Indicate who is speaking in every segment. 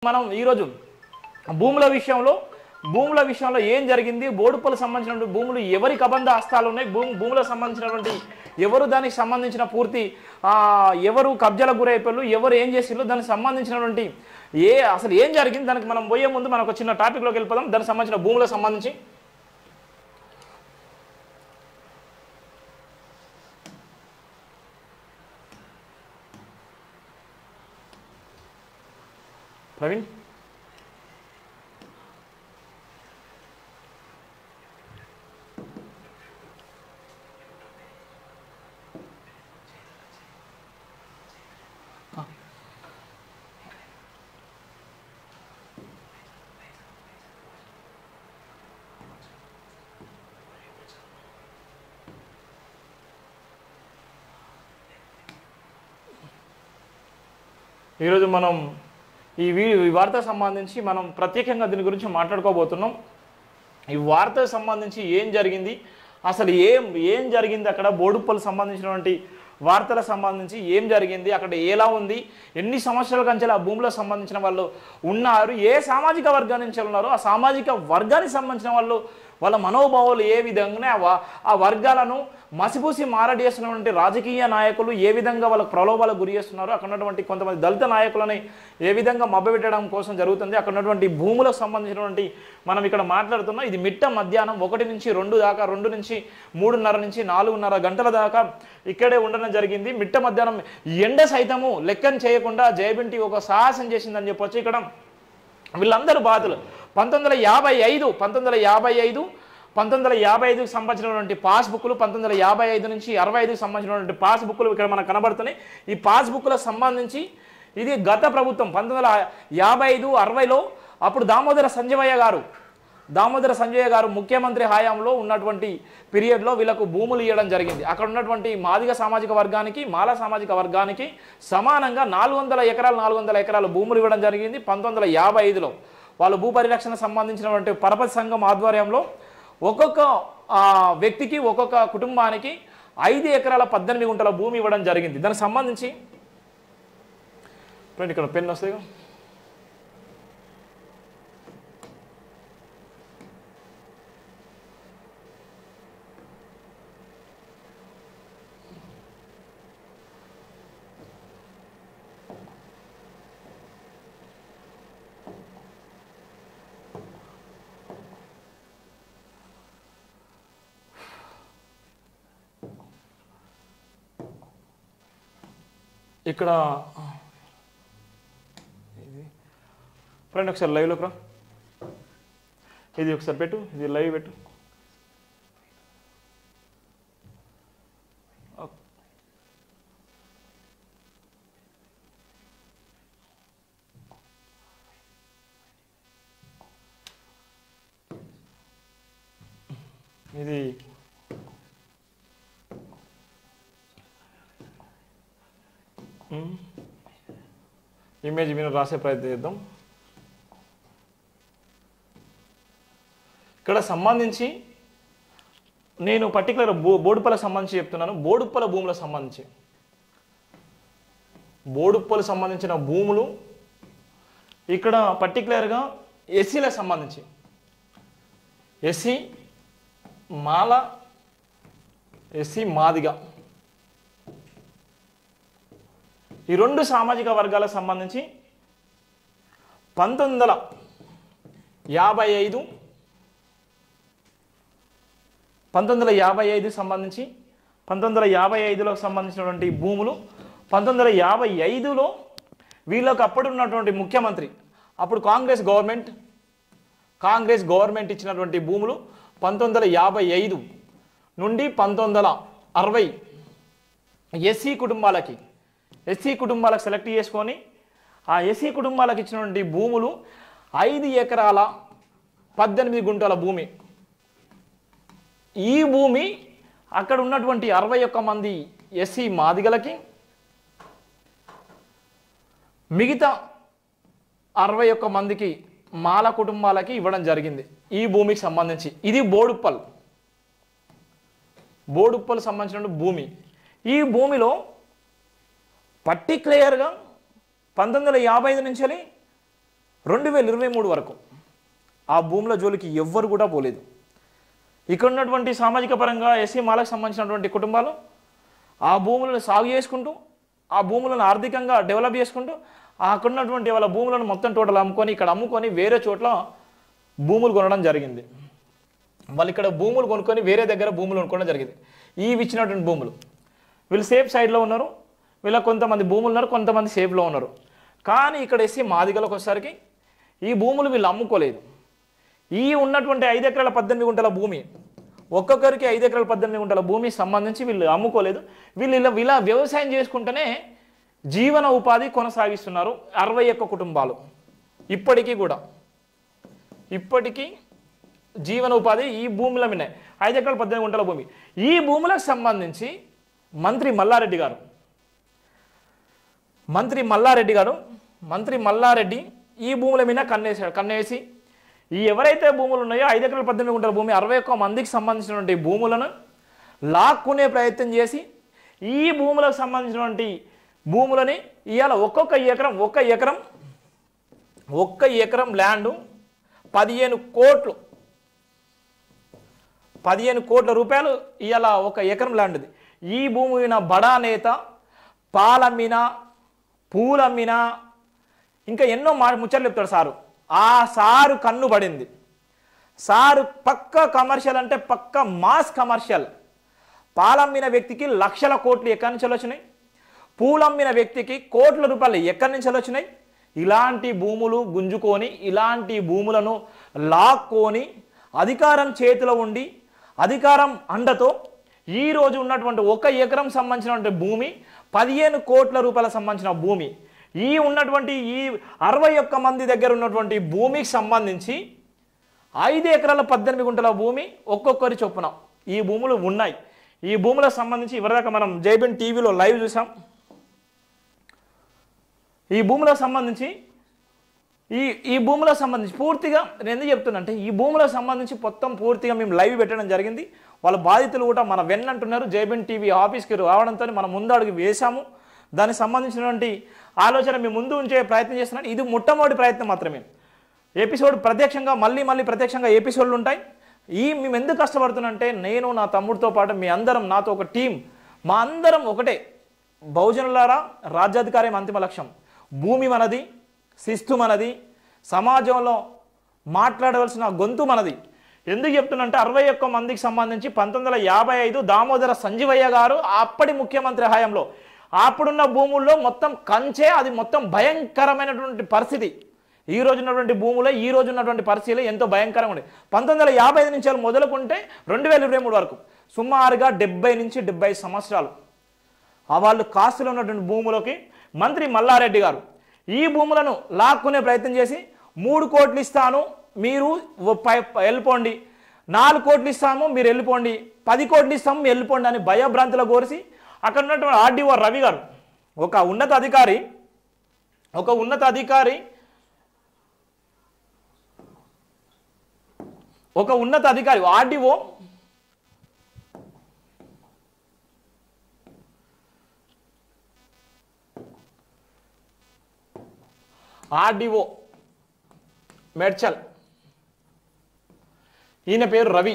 Speaker 1: మనం ఈరోజు భూముల విషయంలో భూముల విషయంలో ఏం జరిగింది బోడుపల్లి సంబంధించినటువంటి భూములు ఎవరి కబంధ హస్తాలు ఉన్నాయి భూమి భూములకు సంబంధించినటువంటి ఎవరు దానికి సంబంధించిన పూర్తి ఆ, ఎవరు కబ్జాలకు గురైపోయారు ఎవరు ఏం చేసిర్రు దానికి సంబంధించినటువంటి ఏ అసలు ఏం జరిగింది దానికి మనం పోయే ముందు మనకు ఒక చిన్న టాపిక్లోకి వెళ్ళిపోదాం దానికి సంబంధించిన భూములకు సంబంధించి ప్రవీణ్ ఈరోజు మనం ఈ వీ ఈ వార్తకు సంబంధించి మనం ప్రత్యేకంగా దీని గురించి మాట్లాడుకోబోతున్నాం ఈ వార్తకు సంబంధించి ఏం జరిగింది అసలు ఏం ఏం జరిగింది అక్కడ బోడుప్పలు సంబంధించినటువంటి వార్తలకు సంబంధించి ఏం జరిగింది అక్కడ ఎలా ఉంది ఎన్ని సంవత్సరాల కంచెలు ఆ భూములకు సంబంధించిన వాళ్ళు ఉన్నారు ఏ సామాజిక వర్గాల నుంచి ఉన్నారు ఆ సామాజిక వర్గానికి సంబంధించిన వాళ్ళు వాళ్ళ మనోభావాలు ఏ విధంగా ఆ వ- ఆ వర్గాలను మసిపూసి మారడేస్తున్నటువంటి రాజకీయ నాయకులు ఏ విధంగా వాళ్ళకి ప్రలోభాలకు గురి చేస్తున్నారు అక్కడ ఉన్నటువంటి కొంతమంది దళిత నాయకులని ఏ విధంగా మభ్యపెట్టడం కోసం జరుగుతుంది అక్కడ ఉన్నటువంటి భూములకు సంబంధించినటువంటి మనం ఇక్కడ మాట్లాడుతున్నాం ఇది మిట్ట మధ్యాహ్నం ఒకటి నుంచి రెండు దాకా రెండు నుంచి మూడున్నర నుంచి నాలుగున్నర గంటల దాకా ఇక్కడే ఉండడం జరిగింది మిట్ట మధ్యాహ్నం ఎండ సైతము లెక్కన చేయకుండా జయబింటి ఒక సాహసం చేసిందని చెప్పొచ్చు ఇక్కడ వీళ్ళందరూ బాధలు పంతొమ్మిది వందల యాభై ఐదు పంతొమ్మిది వందల యాభై ఐదు పంతొమ్మిది వందల యాభై ఐదుకి సంబంధించినటువంటి పాస్బుక్లు పంతొమ్మిది వందల యాభై ఐదు నుంచి అరవై ఐదుకి సంబంధించినటువంటి పాస్బుక్లు ఇక్కడ మనకు కనబడుతున్నాయి ఈ పాస్బుక్లకు సంబంధించి ఇది గత ప్రభుత్వం పంతొమ్మిది వందల యాభై ఐదు అరవైలో అప్పుడు దామోదర సంజయయ్య గారు దామోదర సంజయ్ గారు ముఖ్యమంత్రి హయాంలో ఉన్నటువంటి పీరియడ్లో వీళ్ళకు భూములు ఇవ్వడం జరిగింది అక్కడ ఉన్నటువంటి మాదిగ సామాజిక వర్గానికి మాల సామాజిక వర్గానికి సమానంగా నాలుగు వందల ఎకరాలు నాలుగు వందల ఎకరాలు భూములు ఇవ్వడం జరిగింది పంతొమ్మిది వందల యాభై ఐదులో వాళ్ళు భూ పరిరక్షణ సంబంధించినటువంటి పరపతి సంఘం ఆధ్వర్యంలో ఒక్కొక్క ఆ, వ్యక్తికి ఒక్కొక్క కుటుంబానికి ఐదు ఎకరాల పద్దెనిమిది గుంటల భూమి ఇవ్వడం జరిగింది దానికి సంబంధించి ఫ్రెండ్ ఇక్కడ పెన్ వస్తాయి కదా? ఇక్కడ ఇది ఫ్రెండ్ ఒకసారి లైవ్లోకి రా ఇది ఒకసారి పెట్టు ఇది లైవ్ పెట్టు ఓక్. ఇది మ్మ్. ఇమేజ్ మీద రాసే ప్రయత్నం చేద్దాం ఇక్కడ సంబంధించి నేను పర్టికులర్ బో బోడుప్పలకు సంబంధించి చెప్తున్నాను బోడుప్పల భూములకు సంబంధించి బోడుప్పలకు సంబంధించిన భూములు ఇక్కడ పర్టికులర్గా ఎస్సీలకు సంబంధించి ఎస్సీ మాల ఎస్సీ మాదిగ ఈ రెండు సామాజిక వర్గాలకు సంబంధించి పంతొమ్మిది వందల యాభై ఐదు పంతొమ్మిది వందల యాభై ఐదుకి సంబంధించి పంతొమ్మిది వందల యాభై ఐదులోకి సంబంధించినటువంటి భూములు పంతొమ్మిది వందల యాభై ఐదులో వీళ్ళకి అప్పుడు ఉన్నటువంటి ముఖ్యమంత్రి అప్పుడు కాంగ్రెస్ గవర్నమెంట్ కాంగ్రెస్ గవర్నమెంట్ ఇచ్చినటువంటి భూములు పంతొమ్మిది వందల యాభై ఐదు నుండి పంతొమ్మిది వందల అరవై ఎస్సీ కుటుంబాలకి ఎస్సీ కుటుంబాలకు సెలెక్ట్ చేసుకొని ఆ ఎస్సీ కుటుంబాలకు ఇచ్చినటువంటి భూములు ఐదు ఎకరాల పద్దెనిమిది గుంటల భూమి ఈ భూమి అక్కడ ఉన్నటువంటి అరవై ఒక్క మంది ఎస్సీ మాదిగలకి మిగతా అరవై ఒక్క మందికి మాల కుటుంబాలకి ఇవ్వడం జరిగింది ఈ భూమికి సంబంధించి ఇది బోడుప్పల్ బోడుప్పల్ సంబంధించిన భూమి ఈ భూమిలో పర్టిక్యులర్గా పంతొమ్మిది వందల యాభై ఐదు నుంచి రెండు వేల ఇరవై మూడు వరకు ఆ భూముల జోలికి ఎవ్వరు కూడా పోలేదు ఇక్కడ ఉన్నటువంటి సామాజిక పరంగా ఎస్సీ మాలకు సంబంధించినటువంటి కుటుంబాలు ఆ భూములను సాగు చేసుకుంటూ ఆ భూములను ఆర్థికంగా డెవలప్ చేసుకుంటూ ఆ అక్కడ ఉన్నటువంటి వాళ్ళ భూములను మొత్తం టోటల్ అమ్ముకొని ఇక్కడ అమ్ముకొని వేరే చోట్ల భూములు కొనడం జరిగింది వాళ్ళు ఇక్కడ భూములు కొనుక్కొని వేరే దగ్గర భూములు కొనుక్కోవడం జరిగింది ఈ ఇచ్చినటువంటి భూములు వీళ్ళు సేఫ్ సైడ్లో ఉన్నారు వీళ్ళ కొంతమంది భూములు ఉన్నారు కొంతమంది సేఫ్లో ఉన్నారు కానీ ఇక్కడ ఎస్సీ మాదిగలకు వచ్చేసరికి ఈ భూములు వీళ్ళు అమ్ముకోలేదు ఈ ఉన్నటువంటి ఐదు ఎకరాల పద్దెనిమిది గుంటల భూమి ఒక్కొక్కరికి ఐదు ఎకరాల పద్దెనిమిది గుంటల భూమి సంబంధించి వీళ్ళు అమ్ముకోలేదు వీళ్ళు ఇలా ఇలా వ్యవసాయం చేసుకుంటూనే జీవన ఉపాధి కొనసాగిస్తున్నారు అరవై ఒక్క కుటుంబాలు ఇప్పటికీ కూడా ఇప్పటికీ జీవన ఉపాధి ఈ భూముల మీద ఐదు ఎకరాల పద్దెనిమిది గుంటల భూమి ఈ భూములకు సంబంధించి మంత్రి మల్లారెడ్డి గారు మంత్రి మల్లారెడ్డి గారు మంత్రి మల్లారెడ్డి ఈ భూముల మీద కన్నేసాడు కన్నేసి ఈ ఎవరైతే భూములు ఉన్నాయో ఐదు ఎకరాల పద్దెనిమిది గుంటల భూమి అరవై ఒక్క మందికి సంబంధించినటువంటి భూములను లాక్కునే ప్రయత్నం చేసి ఈ భూములకు సంబంధించినటువంటి భూములని ఇవాళ ఒక్కొక్క ఎకరం ఒక్క ఎకరం ఒక్క ఎకరం ల్యాండు పదిహేను కోట్లు పదిహేను కోట్ల రూపాయలు ఇవాళ ఒక ఎకరం ల్యాండ్ది ఈ భూమి మీద బడా నేత పాలమ్మినా పూలమ్మినా ఇంకా ఎన్నో మా ముచ్చట్లు చెప్తాడు సారు ఆ సారు కన్ను పడింది సారు పక్క కమర్షియల్ అంటే పక్క మాస్ కమర్షియల్ పాలమ్మిన వ్యక్తికి లక్షల కోట్లు ఎక్కడి నుంచి వచ్చినాయి పూలమ్మిన వ్యక్తికి కోట్ల రూపాయలు ఎక్కడి నుంచి వచ్చినాయి ఇలాంటి భూములు గుంజుకొని ఇలాంటి భూములను లాక్కొని అధికారం చేతిలో ఉండి అధికారం అండతో ఈ రోజు ఉన్నటువంటి ఒక ఎకరం సంబంధించినటువంటి భూమి పదిహేను కోట్ల రూపాయల సంబంధించిన భూమి ఈ ఉన్నటువంటి ఈ అరవై ఒక్క మంది దగ్గర ఉన్నటువంటి భూమికి సంబంధించి ఐదు ఎకరాల పద్దెనిమిది గుంటల భూమి ఒక్కొక్కరి చొప్పున ఈ భూములు ఉన్నాయి ఈ భూములకు సంబంధించి ఇవరిదాకా మనం జైబిన్ టీవీలో లైవ్ చూసాం ఈ భూములకు సంబంధించి ఈ ఈ భూములకు సంబంధించి పూర్తిగా నేను ఎందుకు చెప్తున్నంటే ఈ భూములకు సంబంధించి మొత్తం పూర్తిగా మేము లైవ్ పెట్టడం జరిగింది వాళ్ళ బాధితులు కూడా మన వెన్నంటున్నారు జైబిన్ టీవీ ఆఫీస్కి రావడంతో మనం ముందడుగు వేశాము దానికి సంబంధించినటువంటి ఆలోచన మేము ముందు ఉంచే ప్రయత్నం చేస్తున్నాం ఇది మొట్టమొదటి ప్రయత్నం మాత్రమే ఎపిసోడ్ ప్రత్యక్షంగా మళ్ళీ మళ్ళీ ప్రత్యక్షంగా ఎపిసోడ్లు ఉంటాయి ఈ మేము ఎందుకు కష్టపడుతున్నంటే నేను నా తమ్ముడితో పాటు మీ అందరం నాతో ఒక టీం మా అందరం ఒకటే బహుజనులారా రాజ్యాధికారం అంతిమ లక్ష్యం భూమి మనది శిస్తు మనది సమాజంలో మాట్లాడవలసిన గొంతు మనది ఎందుకు చెప్తున్నంటే అరవై ఒక్క మందికి సంబంధించి పంతొమ్మిది వందల యాభై ఐదు దామోదర సంజీవయ్య గారు అప్పటి ముఖ్యమంత్రి హయాంలో అప్పుడున్న భూముల్లో మొత్తం కంచే అది మొత్తం భయంకరమైనటువంటి పరిస్థితి ఈ రోజు ఉన్నటువంటి భూములో ఈ రోజు ఉన్నటువంటి పరిస్థితులు ఎంతో భయంకరంగా ఉంది పంతొమ్మిది వందల యాభై ఐదు నుంచి మొదలుకుంటే రెండు వేల ఇరవై మూడు వరకు సుమారుగా డెబ్బై నుంచి డెబ్బై సంవత్సరాలు ఆ వాళ్ళు కాస్తులో ఉన్నటువంటి భూములకి మంత్రి మల్లారెడ్డి గారు ఈ భూములను లాక్కునే ప్రయత్నం చేసి మూడు కోట్లు ఇస్తాను మీరు ఓ పై- పై- వెళ్ళిపోండి నాలుగు కోట్లు ఇస్తాము మీరు వెళ్ళిపోండి పది కోట్లు ఇస్తాము మీరు వెళ్ళిపోండి అని భయభ్రాంతులు కోరిసి అక్కడ ఉన్నటువంటి ఆర్డీఓ రవి గారు ఒక ఉన్నత అధికారి ఒక ఉన్నత అధికారి ఒక ఉన్నత అధికారి ఆర్డీఓ ఆర్డీఓ మెడ్చల్ ఈయన పేరు రవి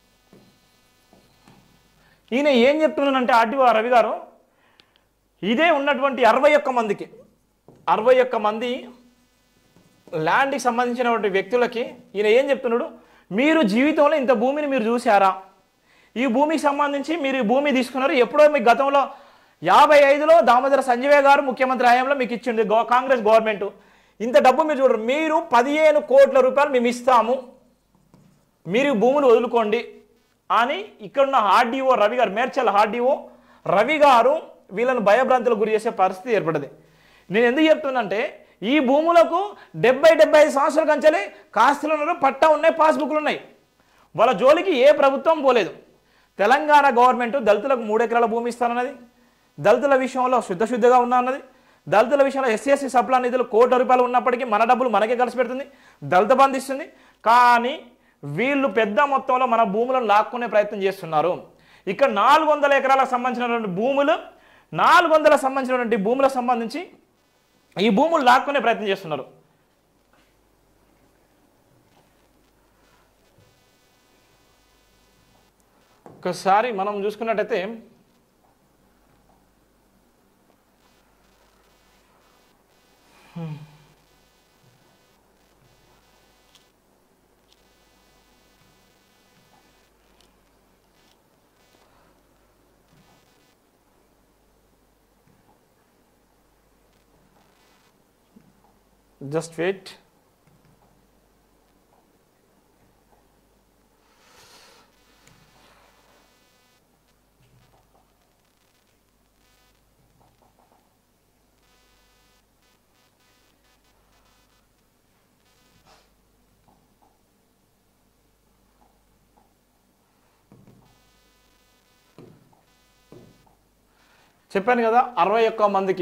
Speaker 1: ఈయన ఏం చెప్తున్నానంటే ఆర్డీఓ రవి గారు ఇదే ఉన్నటువంటి అరవై ఒక్క మందికి అరవై ఒక్క మంది ల్యాండ్కి సంబంధించినటువంటి వ్యక్తులకి ఈయన ఏం చెప్తున్నాడు మీరు జీవితంలో ఇంత భూమిని మీరు చూసారా ఈ భూమికి సంబంధించి మీరు ఈ భూమి తీసుకున్నారు ఎప్పుడో మీ గతంలో యాభై ఐదులో దామోదర సంజయ్ గారు ముఖ్యమంత్రి హయాంలో మీకు ఇచ్చింది గో- కాంగ్రెస్ గవర్నమెంట్ ఇంత డబ్బు మీరు చూడరు మీరు పదిహేను కోట్ల రూపాయలు మేము ఇస్తాము మీరు ఈ భూములు వదులుకోండి అని ఇక్కడున్న ఆర్డీఓ రవి గారు మేడ్చల్ ఆర్డీఓ రవి గారు వీళ్ళని భయభ్రాంతులకు గురి చేసే పరిస్థితి ఏర్పడింది నేను ఎందుకు చెప్తున్నంటే ఈ భూములకు డెబ్బై డెబ్బై ఐదు సంవత్సరాల కంచెలే కాస్తులు ఉన్నారు పట్టా ఉన్నాయి పాస్బుక్లు ఉన్నాయి వాళ్ళ జోలికి ఏ ప్రభుత్వం పోలేదు తెలంగాణ గవర్నమెంట్ దళితులకు మూడు ఎకరాల భూమి ఇస్తానన్నది దళితుల విషయంలో శుద్ధ శుద్ధిగా ఉన్నా అన్నది దళితుల విషయంలో ఎస్సీ ఎస్సీ సప్లా నిధులు కోటి రూపాయలు ఉన్నప్పటికీ మన డబ్బులు మనకే కలిసి పెడుతుంది దళిత బంధు ఇస్తుంది కానీ వీళ్ళు పెద్ద మొత్తంలో మన భూములను లాక్కునే ప్రయత్నం చేస్తున్నారు ఇక్కడ నాలుగు వందల ఎకరాలకు సంబంధించినటువంటి భూములు నాలుగు వందల సంబంధించినటువంటి భూములకు సంబంధించి ఈ భూములు లాక్కునే ప్రయత్నం చేస్తున్నారు ఒకసారి మనం చూసుకున్నట్టయితే జస్ట్ వెయిట్ చెప్పాను కదా అరవై ఒక్క మందికి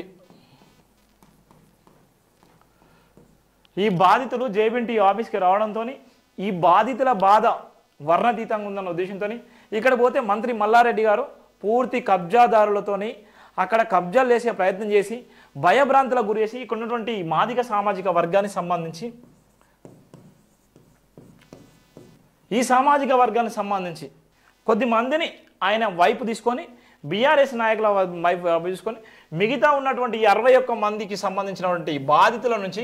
Speaker 1: ఈ బాధితులు జేబింటి ఆఫీస్కి రావడంతో ఈ బాధితుల బాధ వర్ణతీతంగా ఉందన్న ఉద్దేశంతో ఇక్కడ పోతే మంత్రి మల్లారెడ్డి గారు పూర్తి కబ్జాదారులతోని అక్కడ కబ్జాలు చేసే ప్రయత్నం చేసి భయభ్రాంతులకు గురి చేసి ఇక్కడ ఉన్నటువంటి ఈ మాదిక సామాజిక వర్గానికి సంబంధించి ఈ సామాజిక వర్గానికి సంబంధించి కొద్ది మందిని ఆయన వైపు తీసుకొని బీఆర్ఎస్ నాయకుల వైపు వైపు తీసుకొని మిగతా ఉన్నటువంటి ఈ అరవై ఒక్క మందికి సంబంధించినటువంటి బాధితుల నుంచి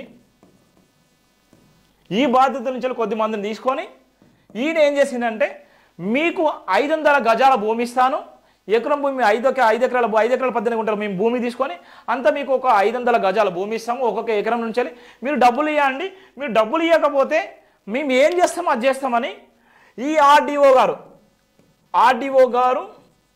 Speaker 1: ఈ బాధితుల నుంచి కొద్ది మందిని తీసుకొని ఈయన ఏం చేసిందంటే మీకు ఐదు వందల గజాల భూమి ఇస్తాను ఎకరం భూమి ఐదు ఎక- ఐదు ఎకరాల భూ- ఐదు ఎకరాల పద్దెనిమిది గుంటల మేము భూమి తీసుకొని అంతా మీకు ఒక ఐదు వందల గజాల భూమి ఇస్తాము ఒక్కొక్క ఎకరం నుంచి వెళ్ళి మీరు డబ్బులు ఇవ్వండి మీరు డబ్బులు ఇవ్వకపోతే మేము ఏం చేస్తాం అది చేస్తామని ఈ ఆర్డీఓ గారు ఆర్డీఓ గారు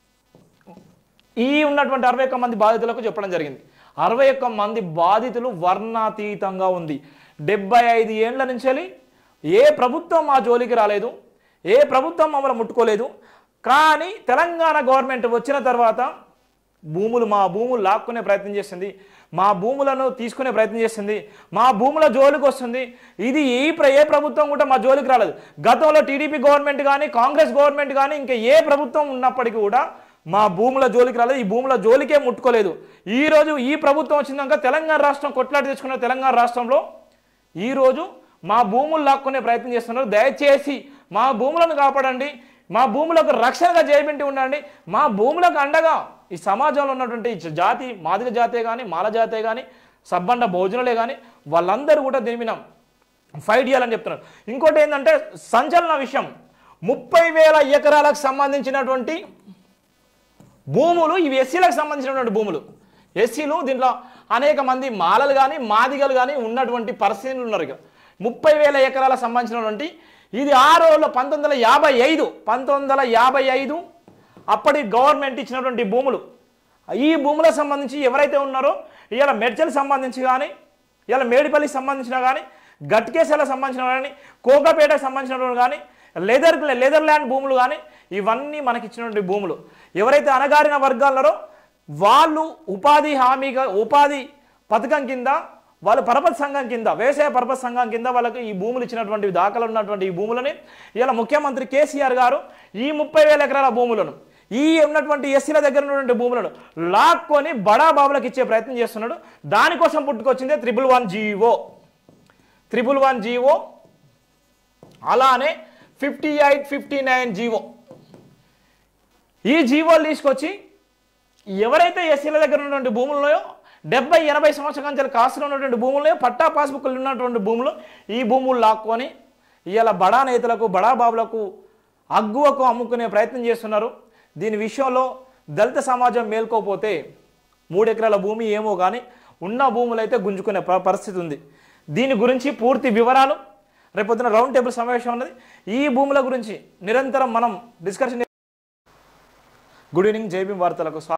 Speaker 1: ఈ ఉన్నటువంటి అరవై ఒక్క మంది బాధితులకు చెప్పడం జరిగింది అరవై ఒక్క మంది బాధితులు వర్ణాతీతంగా ఉంది డెబ్బై ఐదు ఏండ్ల నుంచి ఏ ప్రభుత్వం మా జోలికి రాలేదు ఏ ప్రభుత్వం మమ్మల్ని ముట్టుకోలేదు కానీ తెలంగాణ గవర్నమెంట్ వచ్చిన తర్వాత భూములు మా భూములు లాక్కునే ప్రయత్నం చేస్తుంది మా భూములను తీసుకునే ప్రయత్నం చేస్తుంది మా భూముల జోలికి వస్తుంది ఇది ఏ ప్ర ఏ ప్రభుత్వం కూడా మా జోలికి రాలేదు గతంలో టీడీపీ గవర్నమెంట్ కానీ కాంగ్రెస్ గవర్నమెంట్ కానీ ఇంకా ఏ ప్రభుత్వం ఉన్నప్పటికీ కూడా మా భూముల జోలికి రాలేదు ఈ భూముల జోలికే ముట్టుకోలేదు ఈ రోజు ఈ ప్రభుత్వం వచ్చినాక తెలంగాణ రాష్ట్రం కొట్లాడి తెచ్చుకున్న తెలంగాణ రాష్ట్రంలో ఈరోజు మా భూములు లాక్కునే ప్రయత్నం చేస్తున్నారు దయచేసి మా భూములను కాపాడండి మా భూములకు రక్షణగా చేయబెట్టి ఉండండి మా భూములకు అండగా ఈ సమాజంలో ఉన్నటువంటి ఈ జాతి మాదిగ జాతే కానీ మాల జాతే కానీ సబ్బండ భోజనులే కానీ వాళ్ళందరూ కూడా దీని మీద ఫైట్ చేయాలని చెప్తున్నారు ఇంకోటి ఏంటంటే సంచలన విషయం ముప్పై వేల ఎకరాలకు సంబంధించినటువంటి భూములు ఇవి ఎస్సీలకు సంబంధించినటువంటి భూములు ఎస్సీలు దీంట్లో అనేక మంది మాలలు కానీ మాదిగలు కానీ ఉన్నటువంటి పరిస్థితులు ఉన్నారు ఇక ముప్పై వేల ఎకరాలకు సంబంధించినటువంటి ఇది ఆ రోజుల్లో పంతొమ్మిది వందల యాభై ఐదు పంతొమ్మిది వందల యాభై ఐదు అప్పటి గవర్నమెంట్ ఇచ్చినటువంటి భూములు ఈ భూములకు సంబంధించి ఎవరైతే ఉన్నారో ఇవాళ మెడ్చల్ సంబంధించి కానీ ఇవాళ మేడిపల్లికి సంబంధించిన కానీ గట్కేశాలకు సంబంధించిన కానీ కోకాపేటకు సంబంధించినటువంటి కానీ లెదర్ లెదర్ ల్యాండ్ భూములు కానీ ఇవన్నీ మనకి ఇచ్చినటువంటి భూములు ఎవరైతే అణగారిన వర్గాలరో వాళ్ళు ఉపాధి హామీగా ఉపాధి పథకం కింద వాళ్ళు పరపతి సంఘం కింద వ్యవసాయ పరపతి సంఘం కింద వాళ్ళకి ఈ భూములు ఇచ్చినటువంటి దాఖలు ఉన్నటువంటి ఈ భూములని ఇలా ముఖ్యమంత్రి కేసీఆర్ గారు ఈ ముప్పై వేల ఎకరాల భూములను ఈ ఉన్నటువంటి ఎస్సీల దగ్గర ఉన్నటువంటి భూములను లాక్కొని బడా బాబులకు ఇచ్చే ప్రయత్నం చేస్తున్నాడు దానికోసం పుట్టుకొచ్చిందే triple one GO triple one GO అలానే fifty eight fifty nine GO ఈ జీవోలు తీసుకొచ్చి ఎవరైతే ఎస్సీల దగ్గర ఉన్నటువంటి భూములు ఉన్నాయో డెబ్బై ఎనభై సంవత్సరాల నుంచి కాసులో ఉన్నటువంటి భూములు ఉన్నాయో పట్టా పాస్బుక్లు ఉన్నటువంటి భూములు ఈ భూములు లాక్కొని ఇవాళ బడా నేతలకు బడా బాబులకు అగ్గువకు అమ్ముకునే ప్రయత్నం చేస్తున్నారు దీని విషయంలో దళిత సమాజం మేల్కోపోతే మూడు ఎకరాల భూమి ఏమో కానీ ఉన్న భూములు అయితే గుంజుకునే ప- పరిస్థితి ఉంది దీని గురించి పూర్తి వివరాలు రేపొద్దున రౌండ్ టేబుల్ సమావేశం ఉన్నది ఈ భూముల గురించి నిరంతరం మనం డిస్కషన్ గుడ్ ఈవినింగ్ జైబీం వార్తలకు స్వా-